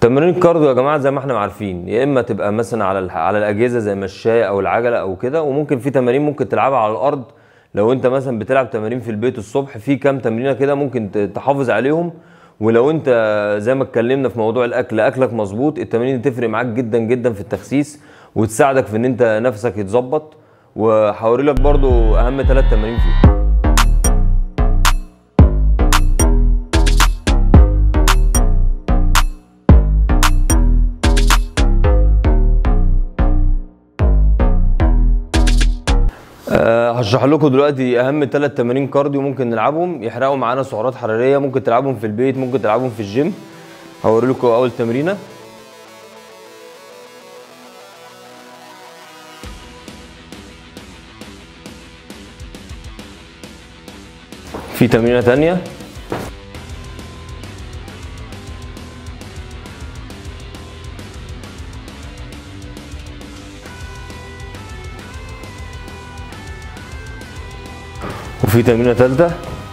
تمارين الكارديو يا جماعه زي ما احنا عارفين يا اما تبقى مثلا على الح- على الاجهزه زي المشايه او العجله او كده وممكن في تمارين ممكن تلعبها على الارض لو انت مثلا بتلعب تمارين في البيت الصبح في كام تمرينه كده ممكن ت- تحافظ عليهم ولو انت زي ما اتكلمنا في موضوع الاكل اكلك مظبوط التمارين دي تفرق معاك جدا جدا في التخسيس وتساعدك في ان انت نفسك يتظبط وهوري لك برضو اهم ثلاث تمارين فيهم أه هشرح لكم دلوقتي اهم ثلاث تمارين كارديو ممكن نلعبهم يحرقوا معانا سعرات حراريه ممكن تلعبهم في البيت ممكن تلعبهم في الجيم هوري لكم اول تمرينه في تمرينه تانية وفي تمرينه ثالثه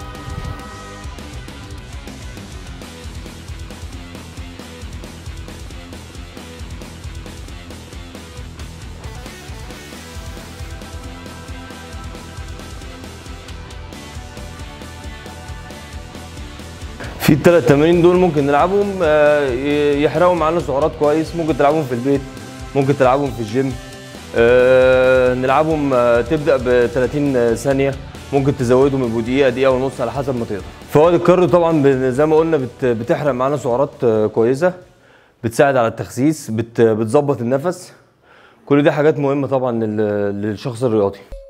في الثلاث تمارين دول ممكن نلعبهم آه، ي- يحرقوا معانا سعرات كويس ممكن تلعبهم في البيت ممكن تلعبهم في الجيم آه، نلعبهم آه، تبدا ب 30 ثانيه ممكن تزودهم يبقوا دقيقه دقيقه ونص على حسب ما تقدر فوائد الكارديو طبعا ب- زي ما قلنا بت- بتحرق معانا سعرات آه، كويسه بتساعد على التخسيس بت- بتظبط النفس كل دي حاجات مهمه طبعا لل- للشخص الرياضي